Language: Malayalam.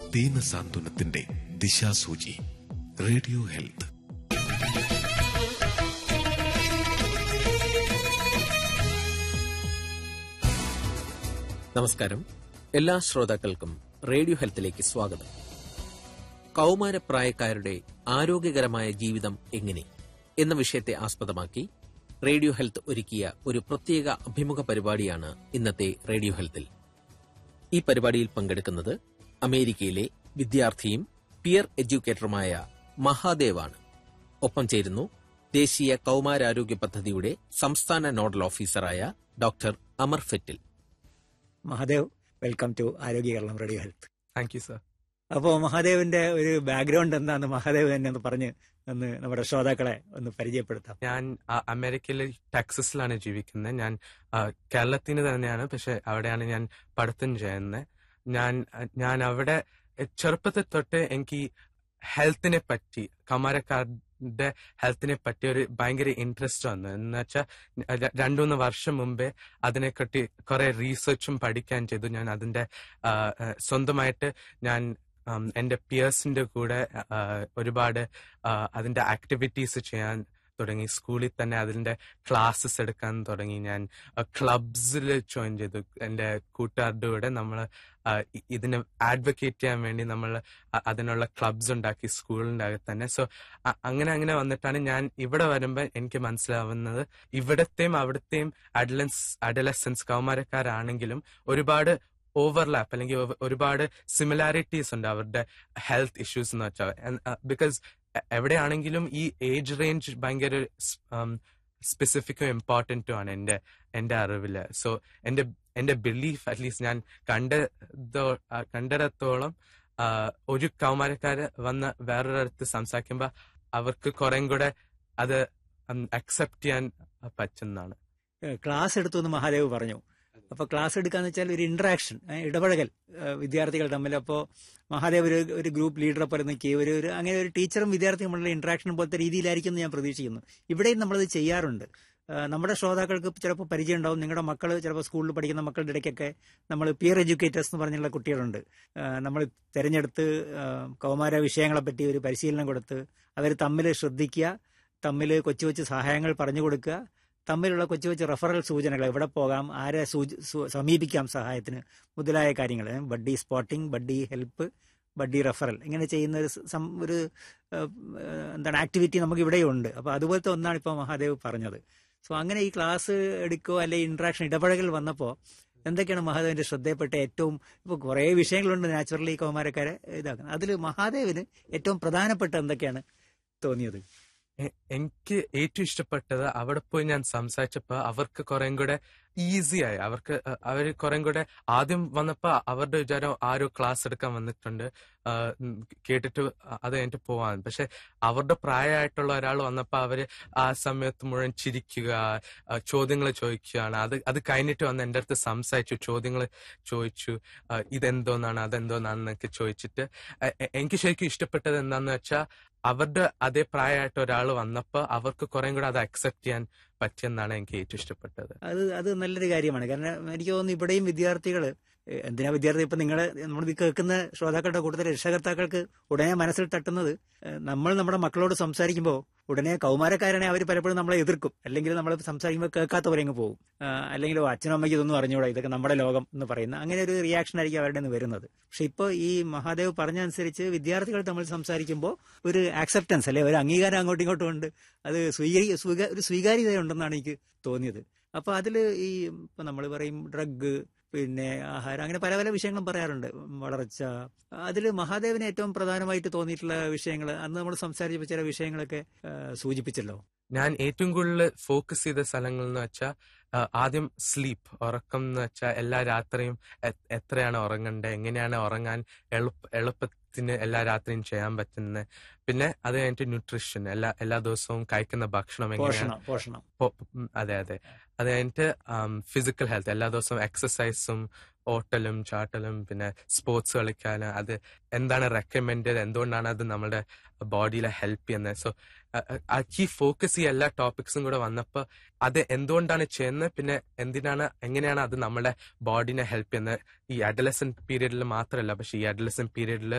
ദീനസാന്ത്വനത്തിന്റെ ദിശാസൂചി റേഡിയോ ഹെൽത്ത് നമസ്കാരം എല്ലാ ശ്രോതാക്കൾക്കും റേഡിയോ ഹെൽത്തിലേക്ക് സ്വാഗതം കൗമാരപ്രായക്കാരുടെ ആരോഗ്യകരമായ ജീവിതം എങ്ങനെ എന്ന വിഷയത്തെ ആസ്പദമാക്കി റേഡിയോ ഹെൽത്ത് ഒരുക്കിയ ഒരു പ്രത്യേക അഭിമുഖ പരിപാടിയാണ് ഇന്നത്തെ റേഡിയോ ഹെൽത്തിൽ ഈ പരിപാടിയിൽ പങ്കെടുക്കുന്നത് അമേരിക്കയിലെ വിദ്യാർത്ഥിയും പിയർ എഡ്യൂക്കേറ്ററുമായ മഹാദേവാണ് ഒപ്പം ചേരുന്നു ദേശീയ കൗമാരാരോഗ്യ പദ്ധതിയുടെ സംസ്ഥാന നോഡൽ ഓഫീസറായ doctor Amar Fettle Mahadev welcome to Arogya Keralam radio health thank you sir അപ്പോൾ മഹാദേവിന്റെ ഒരു ബാക്ക്ഗ്രൗണ്ട് എന്താന്ന് മഹാദേവ് തന്നെ ഒന്ന് പറഞ്ഞ് ഒന്ന് നമ്മുടെ ശ്രോതാക്കളെ ഒന്ന് പരിചയപ്പെടുത്താം ഞാൻ ആ, അമേരിക്കയിലെ ടെക്സസിലാണ് ജീവിക്കുന്നത് ഞാൻ ആ, കേരളത്തിന് തന്നെയാണ് പക്ഷെ അവിടെയാണ് ഞാൻ പഠിത്തം ചെയ്യുന്നത് ഞാൻ ഞാൻ അവിടെ ചെറുപ്പത്തിൽ തൊട്ട് എനിക്ക് ഹെൽത്തിനെ പറ്റി കമാരക്കാരുടെ ഹെൽത്തിനെ പറ്റി ഒരു ഭയങ്കര ഇൻട്രസ്റ്റ് വന്നു എന്ന് വെച്ചാൽ രണ്ടുമൂന്ന് വർഷം മുമ്പേ അതിനെപ്പറ്റി കുറെ റീസെർച്ചും പഠിക്കാൻ ചെയ്തു ഞാൻ അതിന്റെ ആ, ആ, സ്വന്തമായിട്ട് ഞാൻ ഉം, എന്റെ പിയേഴ്സിന്റെ കൂടെ ആ, ഒരുപാട് ആ, അതിന്റെ ആക്ടിവിറ്റീസ് ചെയ്യാൻ തുടങ്ങി സ്കൂളിൽ തന്നെ അതിന്റെ ക്ലാസ്സസ് എടുക്കാൻ തുടങ്ങി ഞാൻ ക്ലബ്സിൽ ജോയിൻ ചെയ്തു എന്റെ കൂട്ടുകാരുടെ കൂടെ നമ്മൾ ഇതിനെ ആഡ്വക്കേറ്റ് ചെയ്യാൻ വേണ്ടി നമ്മൾ അതിനുള്ള ക്ലബ്സ് ഉണ്ടാക്കി സ്കൂളിന്റെ അകത്ത് തന്നെ സോ അങ്ങനെ അങ്ങനെ വന്നിട്ടാണ് ഞാൻ ഇവിടെ വരുമ്പോൾ എനിക്ക് മനസ്സിലാവുന്നത് ഇവിടത്തെയും അവിടത്തെയും അഡലൻസ് അഡലസൻസ് കൗമാരക്കാരാണെങ്കിലും ഒരുപാട് ഓവർലാപ്പ് അല്ലെങ്കിൽ ഒ- ഒരുപാട് സിമിലാരിറ്റീസ് ഉണ്ട് അവരുടെ ഹെൽത്ത് ഇഷ്യൂസ് എന്ന് വെച്ചാൽ ബിക്കോസ് എവിടെയാണെങ്കിലും ഈ ഏജ് റേഞ്ച് ഭയങ്കര സ്പെസിഫിക്കും ഇമ്പോർട്ടൻറ്റും ആണ് എന്റെ എന്റെ അറിവില് സോ എന്റെ എന്റെ ബിലീഫ് അറ്റ്ലീസ്റ്റ് ഞാൻ കണ്ടതോ ആ, കണ്ടിടത്തോളം ആ, ഒരു കൗമാരക്കാര് വന്ന് വേറൊരിടത്ത് സംസാരിക്കുമ്പോ അവർക്ക് കുറേം കൂടെ അത് അക്സെപ്റ്റ് ചെയ്യാൻ പറ്റുന്നതാണ് ക്ലാസ് എടുത്തു എന്ന് മഹാദേവ് പറഞ്ഞു അപ്പൊ ക്ലാസ് എടുക്കാന്ന് വെച്ചാൽ ഒരു ഇന്ററാക്ഷൻ ഇടപഴകൽ ഏഹ് വിദ്യാർത്ഥികൾ തമ്മിൽ അപ്പോ മഹാദേവ് ഒരു ഒരു ഗ്രൂപ്പ് ലീഡറെ പോലെ നിൽക്കുകയും ഒരു ഒരു അങ്ങനെ ഒരു ടീച്ചറും വിദ്യാർത്ഥിയും തമ്മിലുള്ള ഇന്ററാക്ഷൻ പോലത്തെ രീതിയിലായിരിക്കും എന്ന് ഞാൻ പ്രതീക്ഷിക്കുന്നു ഇവിടെയും നമ്മളത് ചെയ്യാറുണ്ട് ഏഹ് നമ്മുടെ ശ്രോതാക്കൾക്ക് ചിലപ്പോൾ പരിചയം ഉണ്ടാവും നിങ്ങളുടെ മക്കൾ ചിലപ്പോൾ സ്കൂളിൽ പഠിക്കുന്ന മക്കളുടെ ഇടയ്ക്കൊക്കെ നമ്മൾ പിയർ എഡ്യൂക്കേറ്റേഴ്സ് എന്ന് പറഞ്ഞുള്ള കുട്ടികളുണ്ട് ഏഹ് നമ്മൾ തിരഞ്ഞെടുത്ത് ഏഹ് കൗമാര വിഷയങ്ങളെ പറ്റി ഒരു പരിശീലനം കൊടുത്ത് അവർ തമ്മിൽ ശ്രദ്ധിക്കുക തമ്മിൽ കൊച്ചു കൊച്ചു സഹായങ്ങൾ പറഞ്ഞു കൊടുക്കുക തമ്മിലുള്ള കൊച്ചു കൊച്ചു റെഫറൽ സൂചനകൾ എവിടെ പോകാം ആരെ സൂച- സു- സമീപിക്കാം സഹായത്തിന് മുതലായ കാര്യങ്ങൾ buddy spotting buddy help buddy referral ഇങ്ങനെ ചെയ്യുന്ന ഒരു സം- ഒരു ഏഹ്, ഏഹ്, എന്താണ് ആക്ടിവിറ്റി നമുക്ക് ഇവിടെയുണ്ട് അപ്പോൾ അതുപോലത്തെ ഒന്നാണ് ഇപ്പോൾ മഹാദേവ് പറഞ്ഞത് സോ അങ്ങനെ ഈ ക്ലാസ് എടുക്കുകയോ അല്ലെങ്കിൽ ഇന്ററാക്ഷൻ ഇടപഴകൽ വന്നപ്പോൾ എന്തൊക്കെയാണ് മഹാദേവിന്റെ ശ്രദ്ധയപ്പെട്ട ഏറ്റവും ഇപ്പോൾ കുറേ വിഷയങ്ങളുണ്ട് നാച്ചുറലി കൗമാരക്കാരെ ഇതാക്കുന്നത് അതിൽ മഹാദേവിന് ഏറ്റവും പ്രധാനപ്പെട്ട എന്തൊക്കെയാണ് തോന്നിയത് എ- എനിക്ക് ഏറ്റവും ഇഷ്ടപ്പെട്ടത് അവിടെ പോയി ഞാൻ സംസാരിച്ചപ്പോ അവർക്ക് കുറേം കൂടെ ഈസി ആയി അവർക്ക് അ- അവര് കുറേം കൂടെ ആദ്യം വന്നപ്പോ അവരുടെ വിചാരം ആരോ ക്ലാസ് എടുക്കാൻ വന്നിട്ടുണ്ട് ആ, ഉം, കേട്ടിട്ട് അത് കഴിഞ്ഞിട്ട് പോവാൻ പക്ഷെ അവരുടെ പ്രായമായിട്ടുള്ള ഒരാൾ വന്നപ്പോ അവര് ആ സമയത്ത് മുഴുവൻ ചിരിക്കുക ചോദ്യങ്ങൾ ചോദിക്കുകയാണ് അത് അത് കഴിഞ്ഞിട്ട് വന്ന് എൻ്റെ അടുത്ത് സംസാരിച്ചു ചോദ്യങ്ങൾ ചോദിച്ചു ആ, ഇതെന്തോന്നാണ് അതെന്തോന്നാണെന്നൊക്കെ ചോദിച്ചിട്ട് എ- എ- എനിക്ക് ശരിക്കും ഇഷ്ടപ്പെട്ടത് എന്താന്ന് വെച്ചാൽ അവരുടെ അതേ പ്രായമായിട്ട് ഒരാൾ വന്നപ്പോ അവർക്ക് കുറേം കൂടെ അത് അക്സെപ്റ്റ് ചെയ്യാൻ പറ്റിയെന്നാണ് എനിക്ക് ഏറ്റവും ഇഷ്ടപ്പെട്ടത് അത് അത് നല്ലൊരു കാര്യമാണ് കാരണം എനിക്ക് തോന്നുന്നു ഇവിടെയും വിദ്യാർത്ഥികൾ എന്തിനാ വിദ്യാർത്ഥി ഇപ്പൊ നിങ്ങൾ നമ്മൾ ഇത് കേൾക്കുന്ന ശ്രോതാക്കളുടെ കൂട്ടത്തിൽ രക്ഷകർത്താക്കൾക്ക് ഉടനെ മനസ്സിൽ തട്ടുന്നത് ഏഹ്, നമ്മൾ നമ്മുടെ മക്കളോട് സംസാരിക്കുമ്പോൾ ഉടനെ കൗമാരക്കാരനെ അവർ പലപ്പോഴും നമ്മളെ എതിർക്കും അല്ലെങ്കിൽ നമ്മൾ സംസാരിക്കുമ്പോൾ കേൾക്കാത്തവരെ അങ്ങ് പോകും ആഹ്, അല്ലെങ്കിൽ "ഓ, അച്ഛനും അമ്മയ്ക്ക് ഇതൊന്നും അറിഞ്ഞൂടാ ഇതൊക്കെ നമ്മുടെ ലോകം എന്ന് പറയുന്ന അങ്ങനെ ഒരു റിയാക്ഷൻ ആയിരിക്കും അവരുടെ നിന്ന് വരുന്നത് പക്ഷെ ഇപ്പോൾ ഈ മഹാദേവ് പറഞ്ഞനുസരിച്ച് വിദ്യാർത്ഥികൾ തമ്മിൽ സംസാരിക്കുമ്പോൾ ഒരു ആക്സെപ്റ്റൻസ് അല്ലെ ഒരു അംഗീകാരം അങ്ങോട്ടും ഇങ്ങോട്ടും ഉണ്ട് അത് സ്വീകരി സ്വീക- ഒരു സ്വീകാര്യതയുണ്ടെന്നാണ് എനിക്ക് തോന്നിയത് അപ്പൊ അതിൽ ഈ ഇപ്പൊ നമ്മൾ പറയും ഡ്രഗ് പിന്നെ ആഹാരം അങ്ങനെ പല പല വിഷയങ്ങളും പറയാറുണ്ട് വളർച്ച അതിൽ മഹാദേവന് ഏറ്റവും പ്രധാനമായിട്ട് തോന്നിയിട്ടുള്ള വിഷയങ്ങൾ അന്ന് നമ്മൾ സംസാരിച്ചപ്പോൾ ചില വിഷയങ്ങളൊക്കെ ആ, സൂചിപ്പിച്ചല്ലോ ഞാൻ ഏറ്റവും കൂടുതൽ ഫോക്കസ് ചെയ്ത സ്ഥലങ്ങൾ എന്ന് വെച്ചാൽ ആദ്യം സ്ലീപ്പ് ഉറക്കം എന്ന് വെച്ചാൽ എല്ലാ രാത്രിയും എ- എത്രയാണ് ഉറങ്ങണ്ടത് എങ്ങനെയാണ് ഉറങ്ങാൻ എളുപ്പ എളുപ്പത്തിന് എല്ലാ രാത്രിയും ചെയ്യാൻ പറ്റുന്നത് പിന്നെ അത് കഴിഞ്ഞിട്ട് ന്യൂട്രീഷൻ എല്ലാ എല്ലാ ദിവസവും കഴിക്കുന്ന ഭക്ഷണം എങ്ങനെയാണ് പോഷണം പോഷണം പൊ- ഉം, അതെ അതെ അത് കഴിഞ്ഞിട്ട് ഫിസിക്കൽ ഹെൽത്ത് എല്ലാ ദിവസവും എക്സസൈസും ഓട്ടലും ചാട്ടലും പിന്നെ സ്പോർട്സ് കളിക്കാൻ അത് എന്താണ് റെക്കമെൻഡ് എന്തുകൊണ്ടാണ് അത് നമ്മുടെ ബോഡിയിലെ ഹെൽപ്പ് ചെയ്യുന്നത് സോ ഈ ഫോക്കസ് ഈ എല്ലാ ടോപ്പിക്സും കൂടെ വന്നപ്പോൾ അത് എന്തുകൊണ്ടാണ് ചെയ്യുന്നത് പിന്നെ എന്തിനാണ് എങ്ങനെയാണ് അത് നമ്മുടെ ബോഡിനെ ഹെൽപ്പ് ചെയ്യുന്നത് ഈ അഡലസൻ പീരീഡിൽ മാത്രമല്ല പക്ഷെ ഈ അഡലസൻ പീരീഡിൽ